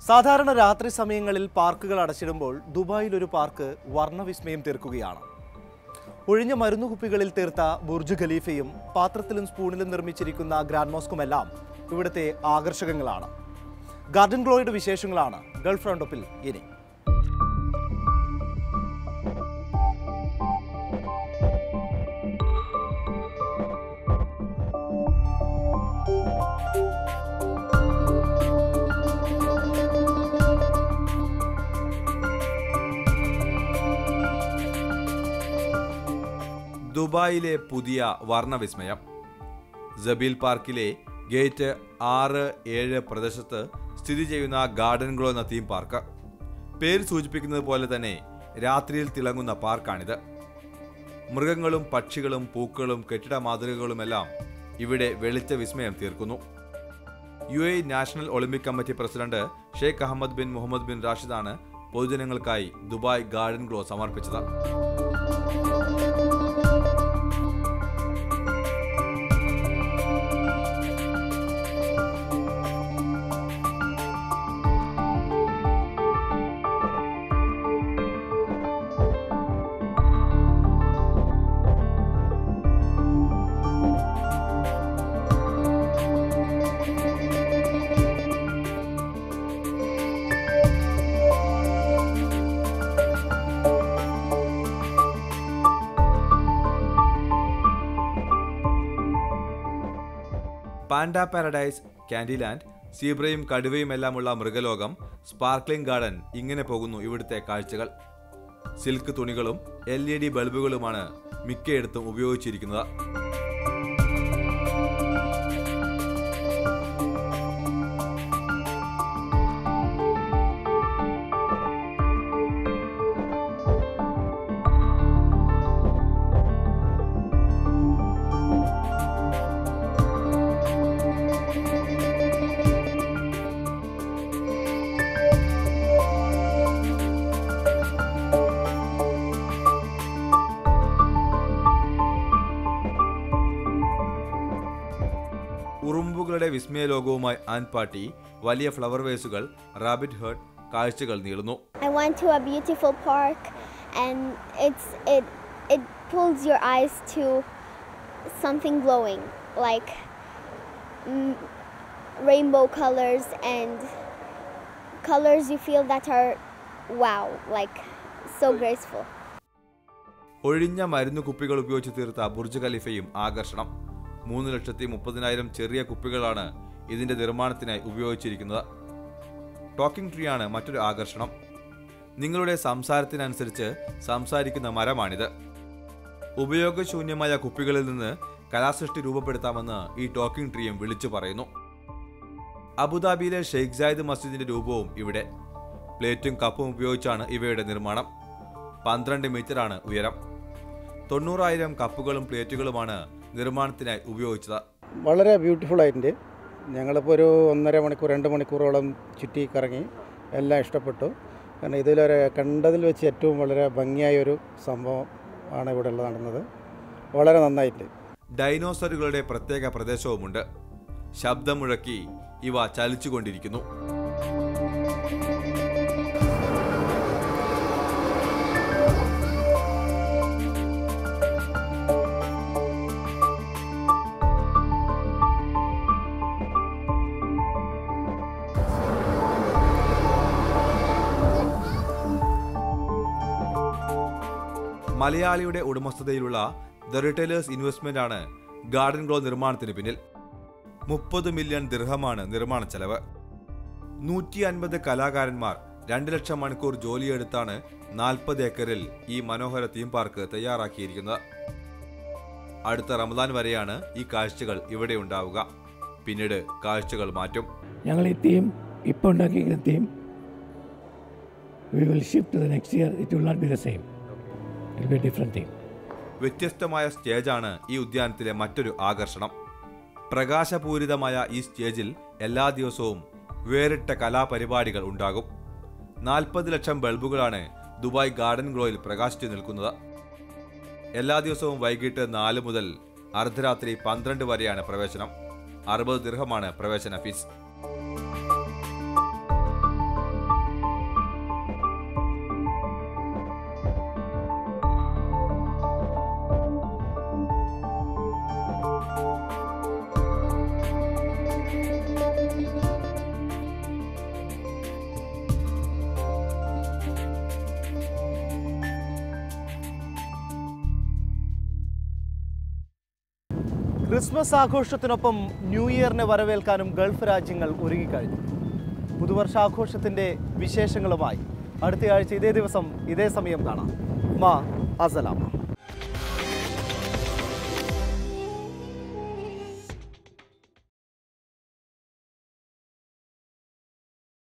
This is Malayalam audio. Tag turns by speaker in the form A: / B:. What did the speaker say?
A: സാധാരണ രാത്രി സമയങ്ങളിൽ പാർക്കുകൾ അടച്ചിടുമ്പോൾ ദുബായിൽ ഒരു പാർക്ക് വർണ്ണവിസ്മയം തീർക്കുകയാണ് ഒഴിഞ്ഞ മരുന്നുകുപ്പികളിൽ തീർത്ത ബുർജ് ഖലീഫയും പാത്രത്തിലും സ്പൂണിലും നിർമ്മിച്ചിരിക്കുന്ന ഗ്രാൻഡ് മോസ്കുമെല്ലാം ഇവിടുത്തെ ആകർഷകങ്ങളാണ് ഗാർഡൻ ഗ്ലോയുടെ വിശേഷങ്ങളാണ് ഗൾഫ് റൗണ്ടപ്പിൽ ഇനി
B: ദുബായിലെ പുതിയ വർണ്ണവിസ്മയം ജബീൽ പാർക്കിലെ ഗേറ്റ് ആറ് ഏഴ് പ്രദേശത്ത് സ്ഥിതി ചെയ്യുന്ന ഗാർഡൻ ഗ്ലോ എന്ന തീം പാർക്ക് പേര് സൂചിപ്പിക്കുന്നത് പോലെ തന്നെ രാത്രിയിൽ തിളങ്ങുന്ന പാർക്കാണിത് മൃഗങ്ങളും പക്ഷികളും പൂക്കളും കെട്ടിട മാതൃകകളുമെല്ലാം ഇവിടെ വെളിച്ച വിസ്മയം തീർക്കുന്നു U A national Olympic committee president Sheikh Ahmed bin Mohammed bin റാഷിദാണ് പൊതുജനങ്ങൾക്കായി ദുബായ് ഗാർഡൻ ഗ്ലോ സമർപ്പിച്ചത് പാൻഡ പാരഡൈസ് കാൻഡിലാൻഡ് സീബ്രയും കടുവയും എല്ലാമുള്ള മൃഗലോകം സ്പാർക്ലിംഗ് ഗാർഡൻ ഇങ്ങനെ പോകുന്നു ഇവിടുത്തെ കാഴ്ചകൾ സിൽക്ക് തുണികളും എൽ ഇ ഡി ബൾബുകളുമാണ് മിക്കയിടത്തും ഉപയോഗിച്ചിരിക്കുന്നത് ഉറുമ്പുകളുടെ വിസ്മയലോകവുമായി ആൻപാട്ടി വലിയ ഫ്ലവർ വേസുകൾ റാബിറ്റ് ഹേർട്ട് കാഴ്ചകൾ നീളുന്നു
C: I went to a beautiful park and it's it it pulls your eyes to something glowing like mm, rainbow colors and colors you feel that are wow like so graceful
B: ഒഴിഞ്ഞ മരുന്ന് കുപ്പികൾ ഉപയോഗിച്ച് തീർത്ത ബുർജ് ഖലീഫയും ആകർഷണം മൂന്ന് ലക്ഷത്തി മുപ്പതിനായിരം ചെറിയ കുപ്പികളാണ് ഇതിന്റെ നിർമ്മാണത്തിനായി ഉപയോഗിച്ചിരിക്കുന്നത് ടോക്കിംഗ് ട്രീ ആണ് മറ്റൊരു ആകർഷണം നിങ്ങളുടെ സംസാരത്തിനനുസരിച്ച് സംസാരിക്കുന്ന മരമാണിത് ഉപയോഗശൂന്യമായ കുപ്പികളിൽ നിന്ന് കലാസൃഷ്ടി രൂപപ്പെടുത്താമെന്ന് ഈ ടോക്കിംഗ് ട്രീയും വിളിച്ചു പറയുന്നു അബുദാബിയിലെ ഷെയ്ഖ് സായിദ് മസ്ജിദിന്റെ രൂപവും ഇവിടെ പ്ലേറ്റും കപ്പും ഉപയോഗിച്ചാണ് ഇവയുടെ നിർമ്മാണം പന്ത്രണ്ട് മീറ്ററാണ് ഉയരം തൊണ്ണൂറായിരം കപ്പുകളും പ്ലേറ്റുകളുമാണ് നിർമ്മാണത്തിനായി ഉപയോഗിച്ചത്
D: വളരെ ബ്യൂട്ടിഫുൾ ആയിട്ടുണ്ട് ഞങ്ങളിപ്പോൾ ഒരു ഒന്നര മണിക്കൂർ രണ്ട് മണിക്കൂറോളം ചുറ്റി കറങ്ങി എല്ലാം ഇഷ്ടപ്പെട്ടു കാരണം ഇതിലൊരു കണ്ടതിൽ വെച്ച് ഏറ്റവും വളരെ ഭംഗിയായ ഒരു സംഭവം ആണ് ഇവിടെ ഉള്ളത് നടന്നത് വളരെ നന്നായിട്ട്
B: ഡൈനോസറുകളുടെ പ്രത്യേക പ്രദേശവുമുണ്ട് ശബ്ദം മുഴക്കി ഇവ ചലിച്ചുകൊണ്ടിരിക്കുന്നു മലയാളിയുടെ ഉടമസ്ഥതയിലുള്ള ദ റിറ്റൈലേഴ്സ് ഇൻവെസ്റ്റ്മെന്റ് ആണ് ഗാർഡൻ ഗ്ലോ നിർമ്മാണത്തിന് പിന്നിൽ മുപ്പത് മില്യൺ ദിർഹമാണ് നിർമ്മാണ ചെലവ് നൂറ്റി അൻപത് കലാകാരന്മാർ രണ്ട് ലക്ഷം മണിക്കൂർ ജോലിയെടുത്താണ് നാൽപ്പത് ഏക്കറിൽ ഈ മനോഹര തീം പാർക്ക് തയ്യാറാക്കിയിരിക്കുന്നത് അടുത്ത റമദാൻ വരെയാണ് ഈ കാഴ്ചകൾ ഇവിടെ ഉണ്ടാവുക പിന്നീട് കാഴ്ചകൾ മാറ്റും
E: ഞങ്ങൾ ഈ തീം ഇപ്പോൾ ഉണ്ടാക്കിയിരിക്കുന്ന theme we will shift the next year it will not be the same it be different theme
B: വ്യത്യസ്തമായ സ്റ്റേജാണ് ഈ ഉദ്യാനത്തിലെ മറ്റൊരു ആകർഷണം പ്രകാശപൂരിതമായ ഈ സ്റ്റേജിൽ എല്ലാ ദിവസവും വേറിട്ട കലാപരിപാടികൾ ഉണ്ടാകും നാൽപ്പത് ലക്ഷം ബൾബുകളാണ് ദുബായ് ഗാർഡൻ ഗ്ലോയിൽ പ്രകാശിച്ചു നിൽക്കുന്നത് എല്ലാ ദിവസവും വൈകിട്ട് നാല് മുതൽ അർദ്ധരാത്രി പന്ത്രണ്ട് വരെയാണ് പ്രവേശനം അറുപത് ദിർഹമാണ് പ്രവേശന ഫീസ്
A: ക്രിസ്മസ് ആഘോഷത്തിനൊപ്പം ന്യൂ ഇയറിനെ വരവേൽക്കാനും ഗൾഫ് രാജ്യങ്ങൾ ഒരുങ്ങിക്കഴിഞ്ഞു പുതുവർഷാഘോഷത്തിൻ്റെ വിശേഷങ്ങളുമായി അടുത്തയാഴ്ച ഇതേ ദിവസം ഇതേ സമയം കാണാം മാ അസലാമ